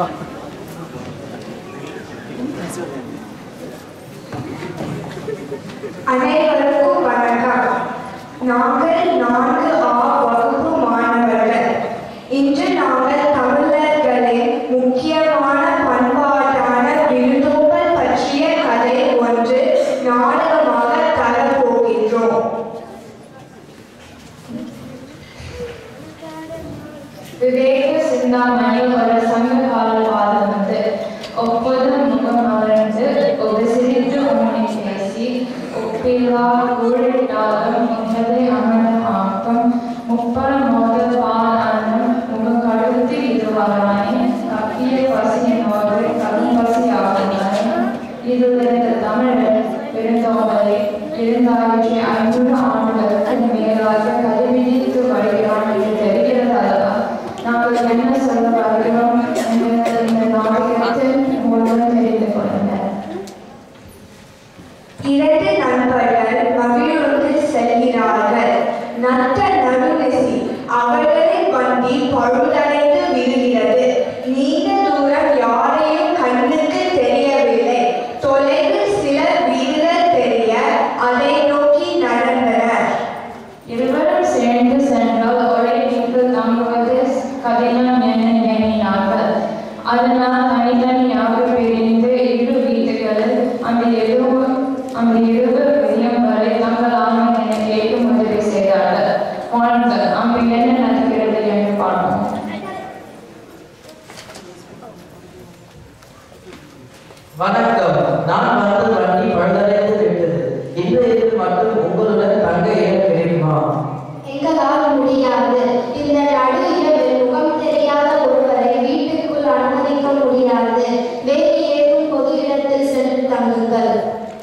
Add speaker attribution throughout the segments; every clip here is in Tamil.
Speaker 1: அனைவருக்கும் வணக்கம் நாங்கள் நான்கு ஆ வகுப்பு மாணவர்கள் இன்று நாங்கள் தமிழர்களின் முக்கியமான பண்பாட்டான விருந்தோம்பல் பற்றிய கதை ஒன்று நாடகமாக தரப்போகின்றோம்
Speaker 2: விவேக சிந்தாமணி ஒரு சங்ககால பாதமது ஒப்பதும் முகம் மலர்ந்து ஒரு சிறிது உண்மை பேசி ஒப்பிலா ஊழிட்டாலும் உன்னதை அமரம் ஆக்கம் முப்பர மோத பால் அன்னம் முகம் கழுத்து இதுவாரானே கப்பிய பசியினோடு கடும் பசி ஆகுனானே இதிலிருந்து தமிழர் பெருந்தோம்பலை இருந்தாயிற்று ஐநூறு ஆண்டுகளுக்கு மேலாக கடைபிடித்து வருகிறான் என்று தெரிகிறது அல்லவா நாங்கள் என்ன சொல்ல வருகிறோம் என்பதை இந்த நாடகத்தின் மூலம் தெரிந்து கொள்ளுங்கள்
Speaker 1: இரண்டு நண்பர்கள் மகிழுந்து செல்கிறார்கள் நட்ட நடுநிசி அவர்களின் வண்டி பழுதடைந்து விழுகிறது நீண்ட தூரம் யாரையும் கண்ணுக்கு தெரியவில்லை தொலைவில் சில வீடுகள் தெரிய அதை நோக்கி நடந்தனர்
Speaker 2: இருவரும் சேர்ந்து சென்றால் ஒரே வீட்டில் தங்குவது கடினம் என எண்ணினார்கள் அதனால் தனித்தனியாக பிரிந்து இரு வீட்டுகளில் அந்த இரு அந்த இருவர் விதியம் வரை தங்கள் ஆணை என கேட்டு உதவி செய்தார்கள் வாருங்கள் அங்கு என்ன நடக்கிறது என்று பார்ப்போம்
Speaker 3: வணக்கம் நான் வந்து வண்டி பழுதடைந்து விட்டது இந்த இதில் மட்டும் உங்களுடன் தங்க இடம் கிடைக்குமா
Speaker 4: எங்களால் முடியாது இந்த நடு இரவில் முகம் தெரியாத ஒருவரை வீட்டுக்குள் அனுமதிக்க முடியாது வேறு ஏதும் பொது இடத்தில் சென்று தங்குங்கள்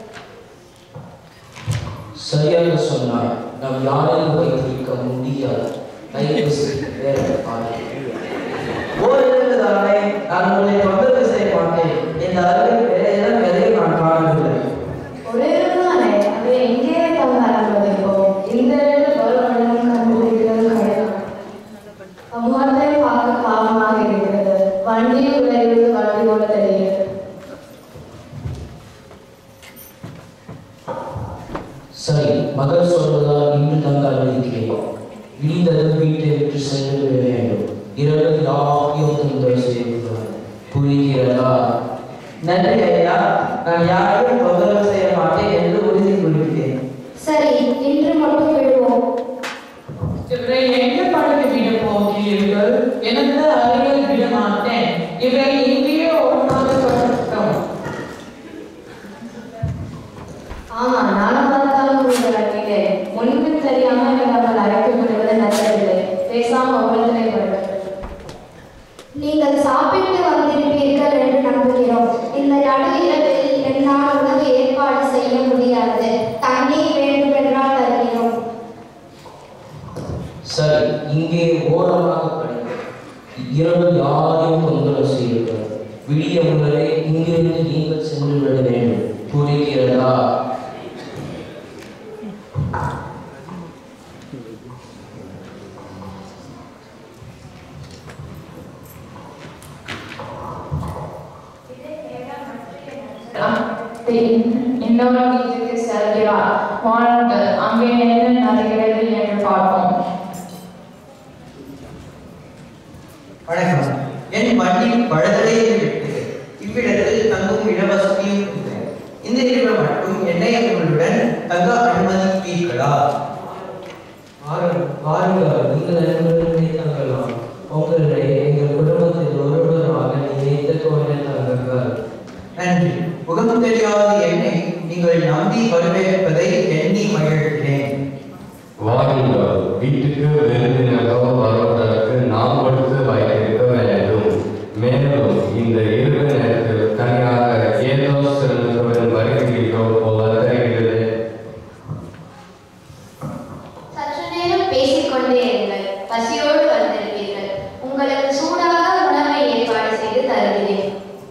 Speaker 3: சரியாக சொன்னாய் நாம் யாரையும் வைத்திருக்க முடியாது தயவு செய்து வேற பாரு ஓரிடத்து தானே நான் உங்களை தொந்தரவு செய்ய மாட்டேன் இந்த அருகில் வேற இடம் எதையும் நான் காணவில்லை
Speaker 2: ஒரே நாளே அதை எங்கே தங்க அனுமதிப்போம் இந்த இடத்தில் ஒருவனும் கண்டுபிடிக்கிறது கடினம்
Speaker 4: முகத்தை பார்க்க பாவமாக இருக்கிறது வண்டி விளைவு வண்டி போல தெரிகிறது
Speaker 3: சரி மகள் சொல்வதால் இன்று தங்க அனுமதிக்கிறேன் விடிந்ததும் வீட்டை விட்டு சென்று விட வேண்டும் இரவு யாரையும் தொந்தரவு செய்யக்கூடாது புரிகிறதா நன்றி ஐயா நான் யாரையும் தொந்தரவு செய்ய மாட்டேன் என்று உறுதி கொள்கிறேன்
Speaker 4: சரி இன்று மட்டும் விடுவோம்
Speaker 5: இவரை எங்க படுக்க விட போகிறீர்கள் எனது அறையில் விட மாட்டேன் இவரை இங்கேயே ஒன்றாக தொடரட்டும்
Speaker 4: ஆமா நானும் பார்த்தாலும் புரிந்து கட்டிலே முன்பு தெரியாமல் அவர்கள் அழைத்து விடுவது நல்லதில்லை பேசாம அவர்களே படுங்கள் நீங்கள் சாப்பிட்டு வந்திருப்பீர்கள் என்று நம்புகிறோம் இந்த நடு இரவில் என்னால் உணவு ஏற்பாடு செய்ய முடியாது தண்ணீர் வேண்டுமென்றால் தருகிறோம்
Speaker 3: சரி இங்கே ஓரமாக படிக்க இரவு யாரையும் தொந்தரவு செய்யக்கூடாது விடிய முன்னரே இங்கிருந்து நீங்கள் சென்று விட வேண்டும் புரிகிறதா
Speaker 2: இன்னொரு வீட்டுக்கு செல்கிறார் வாருங்கள் அங்கே என்ன நடக்கிறது என்று பார்ப்போம்
Speaker 6: வணக்கம் என் வண்டி பழுதடைந்து விட்டது இவ்விடத்தில் தங்கும் இடவசதியும் இல்லை இந்த இரவு மட்டும் என்னை உங்களுடன் தங்க அனுமதிப்பீர்களா
Speaker 3: வாருங்கள் வாருங்கள் நீங்கள் என்னுடனே தங்கலாம் உங்களை எங்கள் குடும்பத்தில் ஒருவராக நினைத்து கொண்டு தங்குங்கள்
Speaker 6: நன்றி முகம் தெரியாத என்னை நீங்கள் நம்பி வரவேற்பதை எண்ணி மகிழ்கிறேன்
Speaker 7: வாருங்கள் வீட்டுக்கு விருந்தினரோ வருவதற்கு நாம் கொடுத்து வைத்திருக்க வேண்டும் மேலும் இந்த இரவு நேரத்தில் தனியாக ஏதோ சிறந்தவன் வருகிறீர்களோ போல தெரிகிறது
Speaker 4: சற்று நேரம் பேசிக்கொண்டே இருங்கள் பசியோடு வந்திருப்பீர்கள் உங்களுக்கு சூடாக உணவை ஏற்பாடு செய்து தருகிறேன்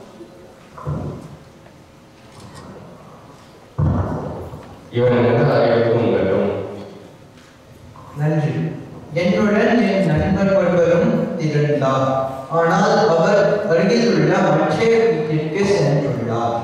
Speaker 7: இவனுக்கு அறிவிக்கும் வேண்டும்
Speaker 6: நன்றி என்னுடன் என் நண்பர் ஒருவரும் இருந்தார் ஆனால் அவர் அருகில் உள்ள மற்ற வீட்டிற்கு சென்றுள்ளார்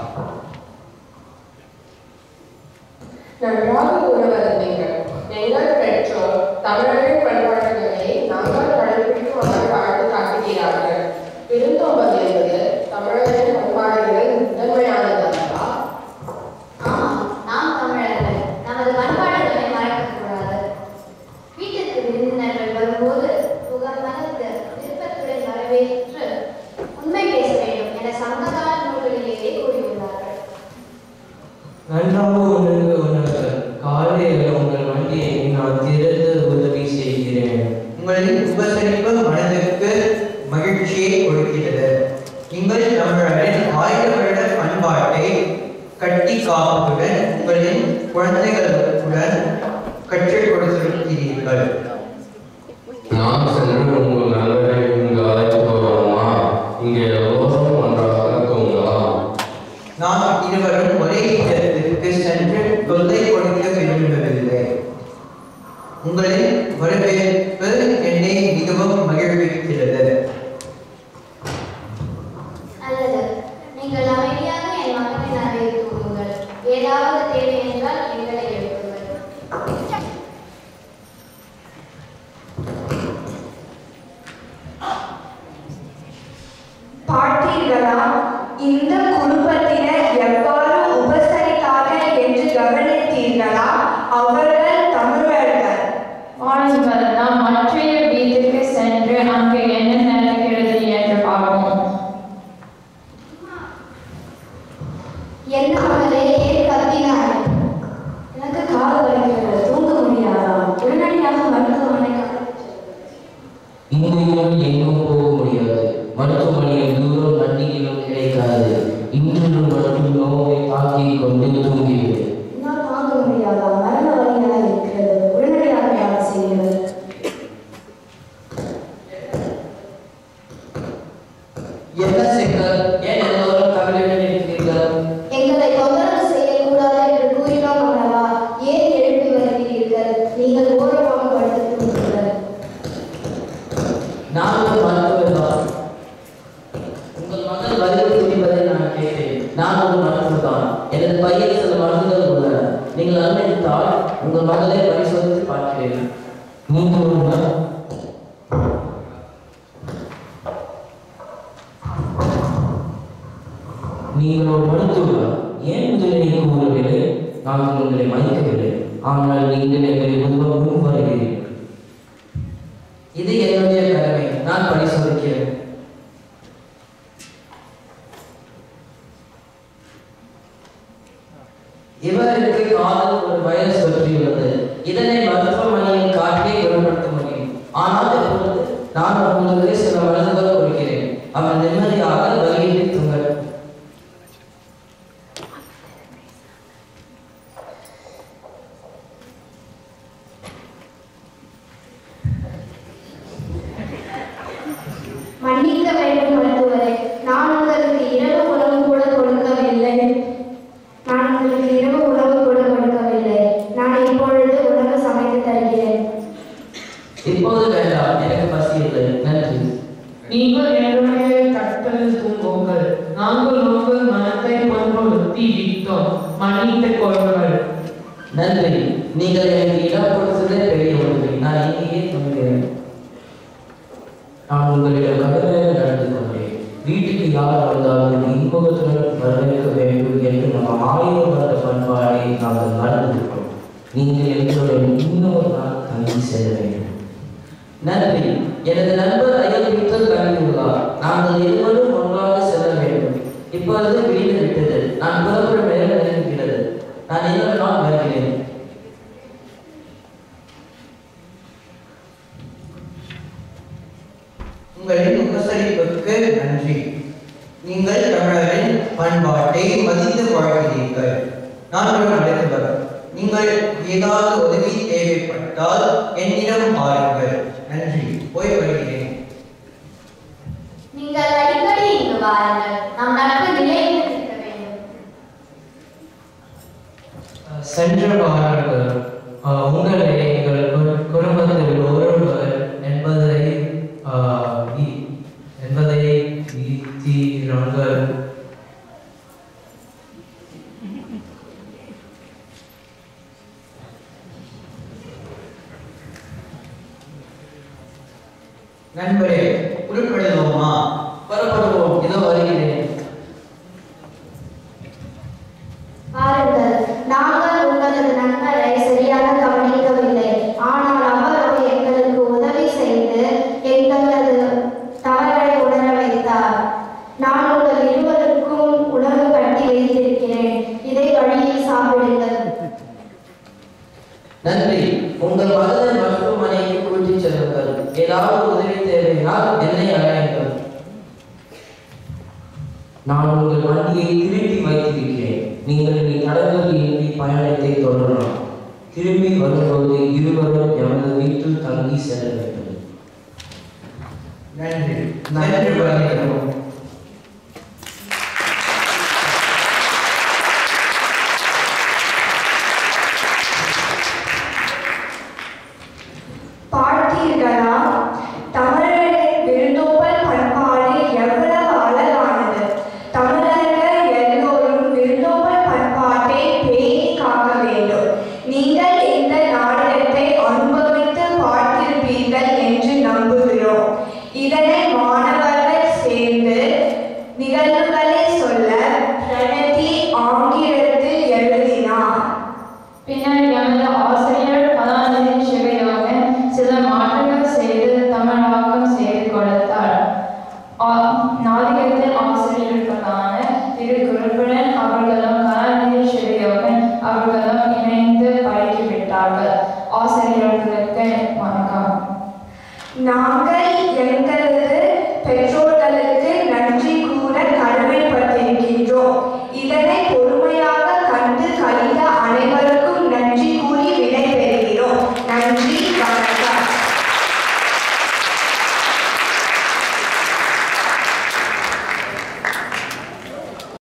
Speaker 8: நன்றாக உணவருந்தீர்கள் எங்கள் பெற்றோர் தமிழரின் பண்பாடுகளை நாங்கள் கடைபிடித்து வர வாழ்த்து காட்டுகிறார்கள் விருந்தோம்பல் என்பது தமிழரின் பண்பாடுகளில் முதன்மையானதல்லவா
Speaker 4: ஆமாம் நாம் தமிழர்கள் நமது பண்பாடுகளை மறக்கக்கூடாது வீட்டிற்கு விருந்தினர்கள் வரும்போது புகழ்மனத்து விருப்பத்துடன் வரவேற்று உண்மை பேச வேண்டும் என சங்ககால நூல்களிலேயே கூறியுள்ளார்கள்
Speaker 3: நன்றாக உணர்ந்து உணர்வுகள் காலையில் உங்கள் வண்டியை நான் திறந்து உதவி செய்கிறேன்
Speaker 6: உங்களின் உபசரிப்பு மனதிற்கு மகிழ்ச்சியை கொடுக்கிறது நீங்கள் தமிழரின் ஆயிரம் வருட பண்பாட்டை கட்டி காப்புடன் உங்களின் குழந்தைகளுடன் கற்றுக் கொடுத்திருக்கிறீர்கள்
Speaker 7: நாம் சென்று உங்கள் நண்பரை இங்கு அழைத்து வருவோமா இங்கே எல்லோரும் ஒன்றாக தூங்கலாம்
Speaker 6: நாம் இருவரும் ஒரே இடத்திற்கு சென்று தொல்லை கொடுக்க விரும்பவில்லை உங்களின் வரவேற்பு என்னை மிகவும் மகிழ்விக்கிறது
Speaker 4: நல்லது நீங்கள் அமைதியாக என் மகனை வரவேற்று விடுங்கள் ஏதாவது தேவை என்றால் எங்களை எழுப்புங்கள்
Speaker 1: பார்த்தீர்களா இந்த குடும்பத்தினர் எவ்வாறு உபசரித்தார்கள் என்று கவனித்தீர்களா அவர்கள் தமிழர்கள்
Speaker 2: வாருங்கள் நாம் மற்றைய வீட்டுக்கு சென்று அங்கே என்ன நடக்கிறது என்று பார்ப்போம்
Speaker 4: என்ன மகளே ஏன் கத்தினாய் எனக்கு காது வலிக்கிறது தூங்க முடியாதா உடனடியாக மருத்துவமனைக்கு அழைத்துச் செல்லுங்கள்.
Speaker 3: இந்த இரவு எங்கும் போக முடியாது மருத்துவமனையில் தூரம் வண்டியிலும் கிடைக்காது இன்று மட்டும் நோவை தாக்கிக் கொண்டு தூங்கிவிடு
Speaker 4: என்னால் தாங்க முடியாதா மரண வழியாக இருக்கிறது உடனடியாக வேலை செய்யுங்கள்
Speaker 3: என்ன சிக்கல் ஏன் எல்லோரும் கவலையுடன் இருக்கிறீர்கள்
Speaker 4: எங்களை தொந்தரவு செய்யக்கூடாது என்று கூறினோம் அல்லவா ஏன் எழுப்பி வருகிறீர்கள் நீங்கள் ஓரமாக படுத்து தூங்குங்கள்
Speaker 3: நான் ஒரு மருத்துவர் தான் உங்கள் மகள் வயது துணிவதை நான் கேட்டேன் நான் ஒரு மருத்துவர் தான் எனது பையில் சில மருந்துகள் உள்ளன நீங்கள் அனுமதித்தால் உங்கள் மகளை பரிசோதித்து பார்க்கிறேன் நீங்கள் ஒரு மரு- நீங்கள் ஒரு மருத்துவர் ஏன் முதலில் கூறவில்லை நான் உங்களை மதிக்கவில்லை ஆனால் நீங்கள் எங்களை உதவ முன் வருகிறீர்கள் இது என்னுடைய கடமை நான் பரிசோதிக்கிறேன் இவருக்கு காதல் ஒரு வைரஸ் தொற்றியுள்ளது இதனை மருத்துவமனையில் காட்டியே குணப்படுத்த முடியும் ஆனால் இப்பொழுது நான் உங்களுக்கு சில மருந்துகள் கொடுக்கிறேன் அவர் நிம்மதியாக வழியிட்டு தூங்கல்
Speaker 4: மன்னிக்க வேண்டும் மருத்துவரே நான் உங்களுக்கு இரவு உணவு கூட கொடுக்கவில்லை நான் உங்களுக்கு இரவு உணவு கூட கொடுக்கவில்லை நான் இப்பொழுது உணவு சமைத்து தருகிறேன்
Speaker 3: இப்போது வேண்டாம் எனக்கு பசி இல்லை நன்றி
Speaker 5: நீங்கள் என்னுடைய கட்டளில் தூங்குங்கள் நாங்கள் உங்கள் மனத்தை பண்படுத்தி விட்டோம் மன்னித்துக் கொள்ளுங்கள்
Speaker 3: நன்றி நீங்கள் எனக்கு இடம் கொடுத்ததே பெரிய உதவி நான் இங்கேயே தூங்குகிறேன் நான் உங்களிடம் கடுமையாக நடந்து கொண்டேன் வீட்டுக்கு யார் வந்தாலும் இன்பத்துடன் வரவேற்க வேண்டும் என்று நம்ம ஆயிரம் வருட பண்பாடை நாங்கள் நடந்திருக்கிறோம் நீங்கள் எங்களுடன் இன்னொரு நாள் தங்கி செல்ல வேண்டும் நன்றி எனது நண்பர் அயல் வீட்டில் தங்கியுள்ளார் நாங்கள் இருவரும் ஒன்றாக செல்ல வேண்டும் இப்பொழுது வீடு விட்டது நான் புறப்படும் நேரம் நெருங்குகிறது நான் இன்னொரு நாள் வருகிறேன்
Speaker 6: உங்களின் உபசரிப்புக்கு நன்றி நீங்கள் தமிழரின் பண்பாட்டை மதித்து வாழ்கிறீர்கள் நான் ஒரு மருத்துவர் நீங்கள் ஏதாவது உதவி தேவைப்பட்டால் என்னிடம் பாருங்கள் நன்றி போய் வருகிறேன்
Speaker 4: நீங்கள் அடிக்கடி இங்கு வாருங்கள் நம் நட்பு நிலைத்து நிற்க வேண்டும்
Speaker 3: சென்ற வாரங்கள் ஆஹ், உங்களை எங்கள் கு- குடும்பத்தில் ஒருவர் என்பதை ஆஹ், இ- என்பதை இ- தி- நாங்கள்
Speaker 6: நண்பரே புறப்படுவோமா
Speaker 3: புறப்படுவோம் இதோ வருகிறேன்
Speaker 4: பாருங்கள் நாங்கள் உங்களது நண்பரை சரியாக கவனிக்கவில்லை ஆனால் அவரோ எங்களுக்கு உதவி செய்து எங்களது தவறை உணர வைத்தார் நான் உங்கள் இருவருக்கும் உணவு கட்டி வைத்திருக்கிறேன் இதை வழியில் சாப்பிடுங்கள்
Speaker 3: நன்றி உங்கள் மகனை மருத்துவமனைக்கு கூட்டிச் செல்லுங்கள் ஏதாவது உதவி தேவையால் என்னை அழையுங்கள் நான் உங்கள் வண்டியை திருப்பி வைத்திருக்கிறேன் நீங்கள் இனி தடங்கள் இன்றி பயணத்தை தொடரலாம் திரும்பி வரும்போது இருவரும் எமது வீட்டில் தங்கி செல்ல வேண்டும்
Speaker 6: நன்றி நன்றி வருகிறோம்